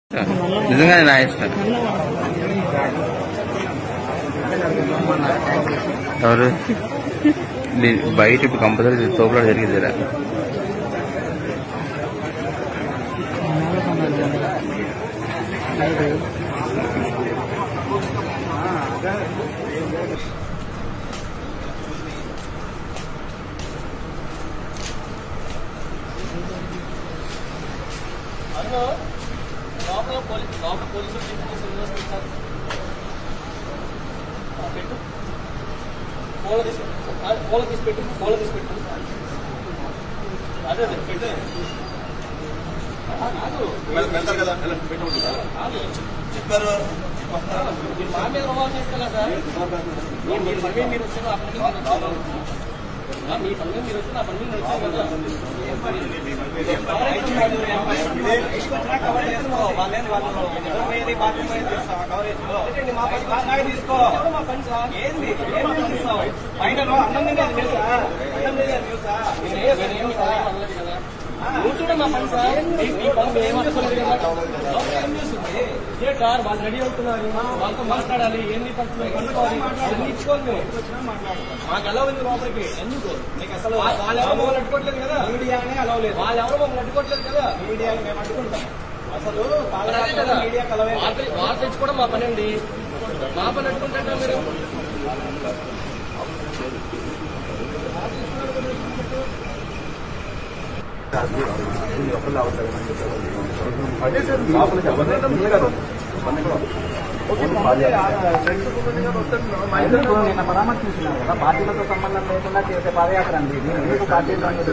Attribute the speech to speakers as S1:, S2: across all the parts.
S1: నిజంగానే నా ఇష్టం ఎవరు దీ- బయట ఇప్పుడు కంపల్సరీ తోపులాట జరిగింది కదా
S2: అందులో లోపల పోలీసు లోపల పోలీసులు తీసుకొచ్చి వస్తారు పెట్టు ఫోన్లో తీసి ఫోన్లో తీసి పెట్టు ఫోన్లో తీసి పెట్టు అదే అదే పెట్టు ఆ, కాదు
S3: వెళ్తారు కదా
S2: కాదు
S3: చెప్పారు
S2: మీరు మా మీద రుమాలు తీసుకెళ్ళా సార్ మీరు మీరు పని మీద మీరు వచ్చారు ఆ పని మీద మీరు వచ్చారు ఆ, మీ పని మీద మీరు వచ్చారు ఆ పని మీద మీరు వచ్చారు కదా కవర్ చేసుకో వాళ్ళేది వాళ్ళు నిజమేది బాధ్యమేది కవర్ చేసుకో మా పని బాగా తీసుకో మా పని సార్ ఏంది ఏం తీస్తావు బయట అన్నం తినేది తెలుసా అన్నం తినేది తెలుసా నేనేం అనలేదు కదా నువ్వు చూడ మా పని సార్ మీ మీ పని మేము ఏమనుకోలేదు కదా లోపల ఏం చేస్తుంది ఏ సార్ వాళ్ళు రెడీ అవుతున్నారు వాళ్ళతో మాట్లాడాలి ఏంది పరిస్థితులు కనుక్కోవాలి అన్ని ఇచ్చుకోవాలి మేము మాకు ఎలా ఉంది లోపలికి ఎందుకు నీకు అసలు వాళ్ళు ఎవరు మమ్మల్ని అడ్డుకోవట్లేదు కదా మీడియానే అలా లేదు వాళ్ళు ఎవరు మమ్మల్ని అడ్డుకోవట్లేదు కదా మీడియాని మేము అడ్డుకుంటాం అసలు మీడియా వార్త తెచ్చుకోవడం మా పని అండి మా పని అడ్డుకుంటారా మీరు
S3: అదే సార్ లోపలికి ఎవరైనా మీరు
S4: ఇప్పుడు నిన్న పరామర్శించినారు కదా పార్టీలతో సంబంధం లేకుండా చేసే పాదయాత్ర అండి ఇది ఎందుకు పార్టీలు అనేది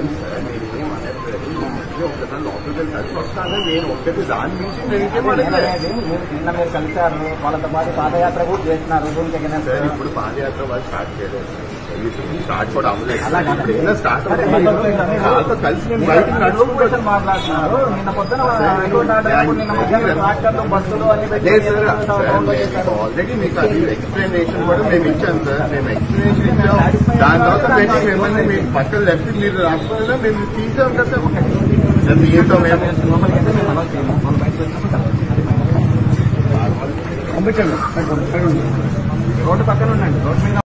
S3: లోపలికి కలిసి వస్తాను నేను ఒక్కటి దాని నుంచి నేను ఇంకేం
S4: నిన్న
S3: అడగలేదు.
S4: అనేది మీరు నిన్న మీరు కలిశారు వాళ్ళతో పాటు పాదయాత్ర కూడా చేస్తున్నారు రూల్
S3: సార్ ఇప్పుడు పాదయాత్ర వాళ్ళు స్టార్ట్ చేయలేదు స్టార్ట్ కూడా అవ్వలేదు
S4: అలాగే.
S3: ఇప్పుడు ఏదైనా స్టార్ట్
S4: అదే
S3: అవ్వలేదు
S4: మీరు-
S3: వాళ్ళతో కలిసి నేను బయటకు నడుచుకుంటాను
S4: మాట్లాడుతున్నారు నిన్న పొద్దున హైకోర్టు ఆర్డర్ అప్పుడు నిన్న మధ్యాహ్నం ట్రాక్టర్లు బస్సులు అన్ని పెట్టి
S3: లేదు సార్
S4: టౌన్లో చేశారు.
S3: ఆల్రెడీ మీకు అది ఎక్స్ప్లెనేషన్ కూడా మేము ఇచ్చాం సార్ మేము ఎక్స్ప్లెనేషన్ ఇచ్చాం దాని తర్వాత పెట్టి మిమ్మల్ని మీకు పక్కన లెఫ్ట్ మీరు రాకపోయినా మేము తీసాం కదా సార్ సార్ మీతో మేము
S4: లోపలికి వెళ్తే మేము అలౌ చేయము. వాళ్ళు బయటకు వచ్చినప్పుడు పంపించండి రోడ్డు పక్కన ఉండండి రోడ్డు మీద